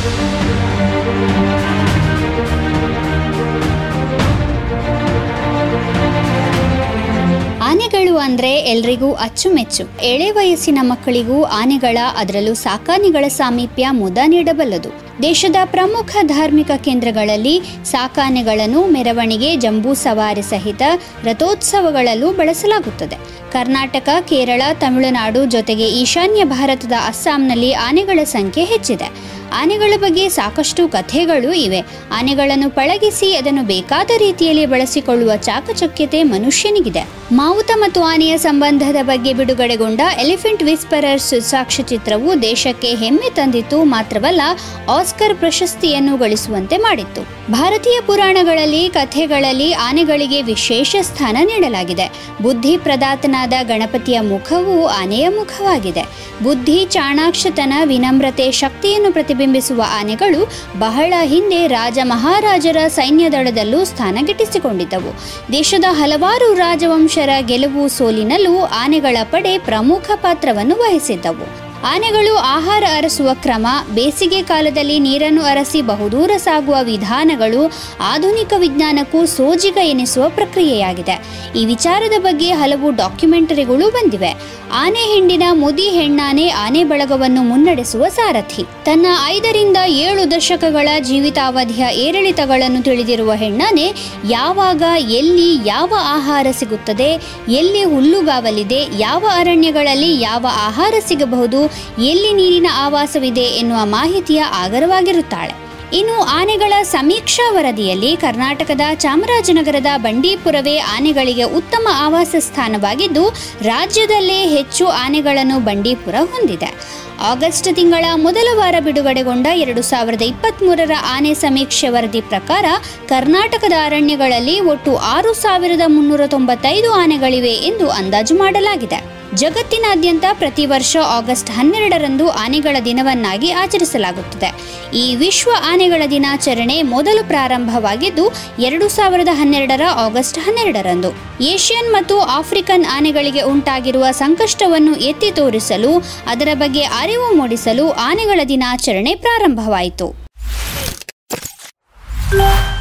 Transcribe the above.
ಆನೆಗಳು ಅಂದ್ರೆ ಎಲ್ರಿಗೂ ಅಚ್ಚುಮೆಚ್ಚು ಎಳೆ ವಯಸ್ಸಿನ ಮಕ್ಕಳಿಗೂ ಆನೆಗಳ ಅದರಲ್ಲೂ ಸಾಕಾನೆಗಳ ಸಾಮೀಪ್ಯ ಮುದ ನೀಡಬಲ್ಲದು ದೇಶದ ಪ್ರಮುಖ ಧಾರ್ಮಿಕ ಕೇಂದ್ರಗಳಲ್ಲಿ ಸಾಕಾನೆಗಳನ್ನು ಮೆರವಣಿಗೆ ಜಂಬೂ ಸವಾರಿ ಸಹಿತ ರಥೋತ್ಸವಗಳಲ್ಲೂ ಬಳಸಲಾಗುತ್ತದೆ ಕರ್ನಾಟಕ ಕೇರಳ ತಮಿಳುನಾಡು ಜೊತೆಗೆ ಈಶಾನ್ಯ ಭಾರತದ ಅಸ್ಸಾಂನಲ್ಲಿ ಆನೆಗಳ ಸಂಖ್ಯೆ ಹೆಚ್ಚಿದೆ ಆನೆಗಳ ಬಗ್ಗೆ ಸಾಕಷ್ಟು ಕಥೆಗಳು ಇವೆ ಆನೆಗಳನ್ನು ಪಳಗಿಸಿ ಅದನ್ನು ಬೇಕಾದ ರೀತಿಯಲ್ಲಿ ಬಳಸಿಕೊಳ್ಳುವ ಚಾಕಚಕ್ಯತೆ ಮನುಷ್ಯನಿಗಿದೆ ಮಾವುತ ಮತ್ತು ಆನೆಯ ಸಂಬಂಧದ ಬಗ್ಗೆ ಬಿಡುಗಡೆಗೊಂಡ ಎಲಿಫೆಂಟ್ ವಿಸ್ಪರರ್ಸ್ ಸಾಕ್ಷ್ಯಚಿತ್ರವು ದೇಶಕ್ಕೆ ಹೆಮ್ಮೆ ತಂದಿತ್ತು ಮಾತ್ರವಲ್ಲ ಆಸ್ಕರ್ ಪ್ರಶಸ್ತಿಯನ್ನು ಗಳಿಸುವಂತೆ ಮಾಡಿತ್ತು ಭಾರತೀಯ ಪುರಾಣಗಳಲ್ಲಿ ಕಥೆಗಳಲ್ಲಿ ಆನೆಗಳಿಗೆ ವಿಶೇಷ ಸ್ಥಾನ ನೀಡಲಾಗಿದೆ ಬುದ್ಧಿ ಪ್ರದಾತನಾದ ಗಣಪತಿಯ ಮುಖವು ಆನೆಯ ಮುಖವಾಗಿದೆ ಬುದ್ಧಿ ಚಾಣಾಕ್ಷತನ ವಿನಮ್ರತೆ ಶಕ್ತಿಯನ್ನು ಪ್ರತಿಬಿಂಬಿಸುವ ಆನೆಗಳು ಬಹಳ ಹಿಂದೆ ರಾಜ ಮಹಾರಾಜರ ಸೈನ್ಯದಳದಲ್ಲೂ ಸ್ಥಾನ ಗಿಟ್ಟಿಸಿಕೊಂಡಿದ್ದವು ದೇಶದ ಹಲವಾರು ರಾಜವಂಶರ ಗೆಲುವು ಸೋಲಿನಲ್ಲೂ ಆನೆಗಳ ಪಡೆ ಪ್ರಮುಖ ಪಾತ್ರವನ್ನು ವಹಿಸಿದ್ದವು ಆನೆಗಳು ಆಹಾರ ಅರಸುವ ಕ್ರಮ ಬೇಸಿಗೆ ಕಾಲದಲ್ಲಿ ನೀರನ್ನು ಅರಸಿ ಬಹುದೂರ ಸಾಗುವ ವಿಧಾನಗಳು ಆಧುನಿಕ ವಿಜ್ಞಾನಕ್ಕೂ ಸೋಜಿಗ ಎನಿಸುವ ಪ್ರಕ್ರಿಯೆಯಾಗಿದೆ ಈ ವಿಚಾರದ ಬಗ್ಗೆ ಹಲವು ಡಾಕ್ಯುಮೆಂಟರಿಗಳು ಬಂದಿವೆ ಆನೆ ಹಿಂಡಿನ ಮುದಿ ಹೆಣ್ಣಾನೆ ಆನೆ ಬಳಗವನ್ನು ಮುನ್ನಡೆಸುವ ಸಾರಥಿ ತನ್ನ ಐದರಿಂದ ಏಳು ದಶಕಗಳ ಜೀವಿತಾವಧಿಯ ಏರಿಳಿತಗಳನ್ನು ತಿಳಿದಿರುವ ಹೆಣ್ಣಾನೆ ಯಾವಾಗ ಎಲ್ಲಿ ಯಾವ ಆಹಾರ ಸಿಗುತ್ತದೆ ಎಲ್ಲಿ ಹುಲ್ಲುಗಾವಲಿದೆ ಯಾವ ಅರಣ್ಯಗಳಲ್ಲಿ ಯಾವ ಆಹಾರ ಸಿಗಬಹುದು ಎಲ್ಲಿ ನೀರಿನ ಆವಾಸವಿದೆ ಎನ್ನುವ ಮಾಹಿತಿಯ ಆಗರವಾಗಿರುತ್ತಾಳೆ ಇನ್ನು ಆನೆಗಳ ಸಮೀಕ್ಷಾ ವರದಿಯಲ್ಲಿ ಕರ್ನಾಟಕದ ಚಾಮರಾಜನಗರದ ಬಂಡೀಪುರವೇ ಆನೆಗಳಿಗೆ ಉತ್ತಮ ಆವಾಸ ಸ್ಥಾನವಾಗಿದ್ದು ರಾಜ್ಯದಲ್ಲೇ ಹೆಚ್ಚು ಆನೆಗಳನ್ನು ಬಂಡೀಪುರ ಹೊಂದಿದೆ ಆಗಸ್ಟ್ ತಿಂಗಳ ಮೊದಲ ವಾರ ಬಿಡುಗಡೆಗೊಂಡ ಎರಡು ಸಾವಿರದ ಇಪ್ಪತ್ತ್ಮೂರರ ಆನೆ ಸಮೀಕ್ಷೆ ವರದಿ ಪ್ರಕಾರ ಕರ್ನಾಟಕದ ಅರಣ್ಯಗಳಲ್ಲಿ ಒಟ್ಟು ಆರು ಸಾವಿರದ ಮುನ್ನೂರ ತೊಂಬತ್ತೈದು ಆನೆಗಳಿವೆ ಎಂದು ಅಂದಾಜು ಮಾಡಲಾಗಿದೆ ಜಗತ್ತಿನಾದ್ಯಂತ ಪ್ರತಿ ವರ್ಷ ಆಗಸ್ಟ್ ಹನ್ನೆರಡರಂದು ಆನೆಗಳ ದಿನವನ್ನಾಗಿ ಆಚರಿಸಲಾಗುತ್ತದೆ ಈ ವಿಶ್ವ ಆನೆಗಳ ದಿನಾಚರಣೆ ಮೊದಲು ಪ್ರಾರಂಭವಾಗಿದ್ದು ಎರಡು ಸಾವಿರದ ಹನ್ನೆರಡರ ಆಗಸ್ಟ್ ಹನ್ನೆರಡರಂದು ಏಷ್ಯನ್ ಮತ್ತು ಆಫ್ರಿಕನ್ ಆನೆಗಳಿಗೆ ಉಂಟಾಗಿರುವ ಸಂಕಷ್ಟವನ್ನು ಎತ್ತಿ ತೋರಿಸಲು ಅದರ ಬಗ್ಗೆ ಅರಿವು ಮೂಡಿಸಲು ಆನೆಗಳ ದಿನಾಚರಣೆ ಪ್ರಾರಂಭವಾಯಿತು